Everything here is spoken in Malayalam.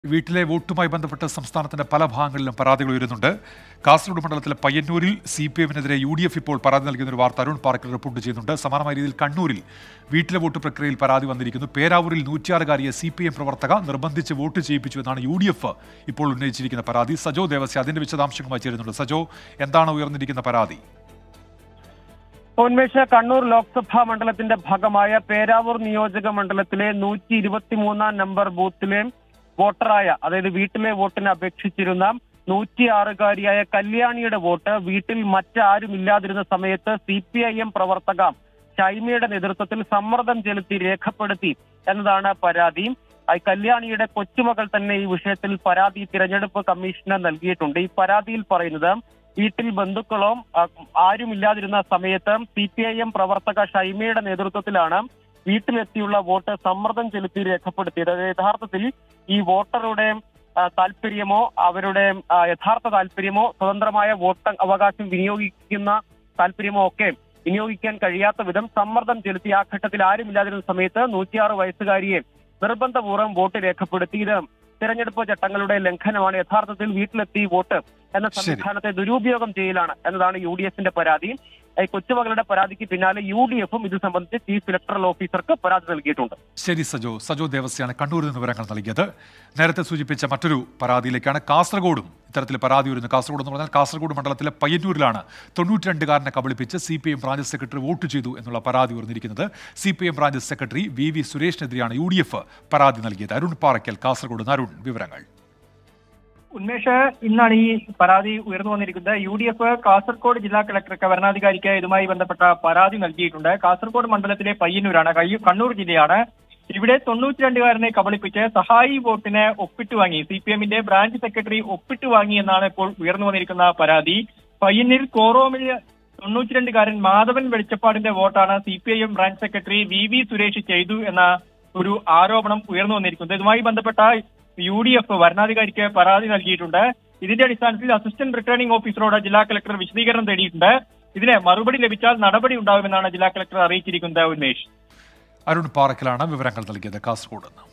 വീട്ടിലെ വോട്ടുമായി ബന്ധപ്പെട്ട് സംസ്ഥാനത്തിന്റെ പല ഭാഗങ്ങളിലും പരാതികൾ ഉയരുന്നുണ്ട് കാസർഗോഡ് മണ്ഡലത്തിലെ പയ്യന്നൂരിൽ സി പി എമ്മിനെതിരെ യു ഡി എഫ് ഇപ്പോൾ പരാതി നൽകുന്ന ഒരു വാർത്ത അരുൺ പാർക്കിൽ റിപ്പോർട്ട് ചെയ്യുന്നുണ്ട് സമാനമായ രീതിയിൽ കണ്ണൂരിൽ വീട്ടിലെ വോട്ട് പ്രക്രിയയിൽ പരാതി വന്നിരിക്കുന്നു പേരാവൂരിൽ നൂറ്റിയാറുകാരിയെ സി പി എം പ്രവർത്തക നിർബന്ധിച്ച് വോട്ട് ചെയ്യിപ്പിച്ചു എന്നാണ് യു ഡി എഫ് ഇപ്പോൾ ഉന്നയിച്ചിരിക്കുന്ന പരാതി സജോ ദേവസ്യ അതിന്റെ വിശദാംശങ്ങളുമായി ചേരുന്നുണ്ട് സജോ എന്താണ് ഉയർന്നിരിക്കുന്ന പരാതി ഉന്മേഷ കണ്ണൂർ ലോക്സഭാ മണ്ഡലത്തിന്റെ ഭാഗമായ പേരാവൂർ നിയോജക മണ്ഡലത്തിലെ നൂറ്റി ഇരുപത്തിമൂന്നാം നമ്പർ ബൂത്തിലെ വോട്ടറായ അതായത് വീട്ടിലെ വോട്ടിന് അപേക്ഷിച്ചിരുന്ന നൂറ്റിയാറുകാരിയായ കല്യാണിയുടെ വോട്ട് വീട്ടിൽ മറ്റാരും ഇല്ലാതിരുന്ന സമയത്ത് സി പി ഐ എം പ്രവർത്തക ഷൈമയുടെ നേതൃത്വത്തിൽ സമ്മർദ്ദം ചെലുത്തി രേഖപ്പെടുത്തി എന്നതാണ് പരാതി ആ കല്യാണിയുടെ കൊച്ചുമകൾ തന്നെ ഈ വിഷയത്തിൽ പരാതി തിരഞ്ഞെടുപ്പ് കമ്മീഷന് നൽകിയിട്ടുണ്ട് ഈ പരാതിയിൽ പറയുന്നത് വീട്ടിൽ ബന്ധുക്കളോ ആ, ആരുമില്ലാതിരുന്ന സമയത്ത് സി പി ഐ എം പ്രവർത്തക ഷൈമയുടെ നേതൃത്വത്തിലാണ് വീട്ടിലെത്തിയുള്ള വോട്ട് സമ്മർദ്ദം ചെലുത്തി രേഖപ്പെടുത്തിയത് അത് യഥാർത്ഥത്തിൽ ഈ വോട്ടറുടെ ആ, താല്പര്യമോ അവരുടെ ആ, യഥാർത്ഥ താല്പര്യമോ സ്വതന്ത്രമായ വോട്ട് അവകാശം വിനിയോഗിക്കുന്ന താല്പര്യമോ ഒക്കെ വിനിയോഗിക്കാൻ കഴിയാത്ത വിധം സമ്മർദ്ദം ചെലുത്തി ആ ഘട്ടത്തിൽ ആരുമില്ലാതിരുന്ന സമയത്ത് നൂറ്റിയാറ് വയസ്സുകാരിയെ നിർബന്ധപൂർവ്വം വോട്ട് രേഖപ്പെടുത്തി ഇത് തിരഞ്ഞെടുപ്പ് ചട്ടങ്ങളുടെ ലംഘനമാണ് യഥാർത്ഥത്തിൽ വീട്ടിലെത്തി വോട്ട് എന്ന ശരി. സംവിധാനത്തെ ദുരുപയോഗം ചെയ്യലാണ് എന്നതാണ് യു ഡി എഫിന്റെ പരാതി ഈ കൊച്ചുമകളുടെ പരാതിക്ക് പിന്നാലെ യു ഡി എഫും ഇത് സംബന്ധിച്ച് ചീഫ് ഇലക്ടറൽ ഓഫീസർക്ക് പരാതി നൽകിയിട്ടുണ്ട് ശരി സജോ സജോ ദേവസ്യാണ് കണ്ണൂരിൽ നിന്ന് വിവരങ്ങൾ നൽകിയത് നേരത്തെ സൂചിപ്പിച്ച മറ്റൊരു പരാതിയിലേക്കാണ് കാസർഗോഡും ഇത്തരത്തിൽ പരാതി വരുന്നു കാസർഗോഡ് എന്ന് പറഞ്ഞാൽ കാസർഗോഡ് മണ്ഡലത്തിലെ പയ്യന്നൂരിലാണ് തൊണ്ണൂറ്റിരണ്ടുകാരനെ കബളിപ്പിച്ച് C P M branch secretary vote ചെയ്തു എന്നുള്ള പരാതി ഉയർന്നിരിക്കുന്നത് C P M branch secretary V V സുരേഷിനെതിരെയാണ് യു ഡി എഫ് പരാതി നൽകിയത് അരുൺ പാറയ്ക്കൽ കാസർഗോഡ് നിന്ന് അരുൺ വിവരങ്ങൾ ഉന്മേഷ് ഇന്നാണ് ഈ പരാതി ഉയർന്നു വന്നിരിക്കുന്നത് യു ഡി എഫ് കാസർഗോഡ് ജില്ലാ കളക്ടർക്ക് വരണാധികാരിക്ക് ഇതുമായി ബന്ധപ്പെട്ട പരാതി നൽകിയിട്ടുണ്ട് കാസർഗോഡ് മണ്ഡലത്തിലെ പയ്യന്നൂരാണ് കയ്യൂ- കണ്ണൂർ ജില്ലയാണ് ഇവിടെ തൊണ്ണൂറ്റിരണ്ടുകാരനെ കബളിപ്പിച്ച് സഹായി വോട്ടിന് ഒപ്പിട്ട് വാങ്ങി സി പി എമ്മിന്റെ ബ്രാഞ്ച് സെക്രട്ടറി ഒപ്പിട്ട് വാങ്ങി എന്നാണ് ഇപ്പോൾ ഉയർന്നു വന്നിരിക്കുന്ന പരാതി പയ്യന്നൂർ കോറോമിൽ തൊണ്ണൂറ്റിരണ്ടുകാരൻ മാധവൻ വെളിച്ചപ്പാടിന്റെ വോട്ടാണ് C P I M branch secretary V V Suresh ചെയ്തു എന്ന ഒരു ആരോപണം ഉയർന്നു വന്നിരിക്കുന്നത് ഇതുമായി ബന്ധപ്പെട്ട യു ഡി എഫ് വരണാധികാരിക്ക് പരാതി നൽകിയിട്ടുണ്ട് ഇതിന്റെ അടിസ്ഥാനത്തിൽ അസിസ്റ്റന്റ് റിട്ടേണിംഗ് ഓഫീസറോട് ജില്ലാ കളക്ടർ വിശദീകരണം തേടിയിട്ടുണ്ട് ഇതിന് മറുപടി ലഭിച്ചാൽ നടപടി ഉണ്ടാകുമെന്നാണ് ജില്ലാ കളക്ടർ അറിയിച്ചിരിക്കുന്നത് ഉന്മേഷ് അരുൺ പാറയ്ക്കലാണ് വിവരങ്ങൾ നൽകിയത് കാസർഗോഡ് നിന്ന്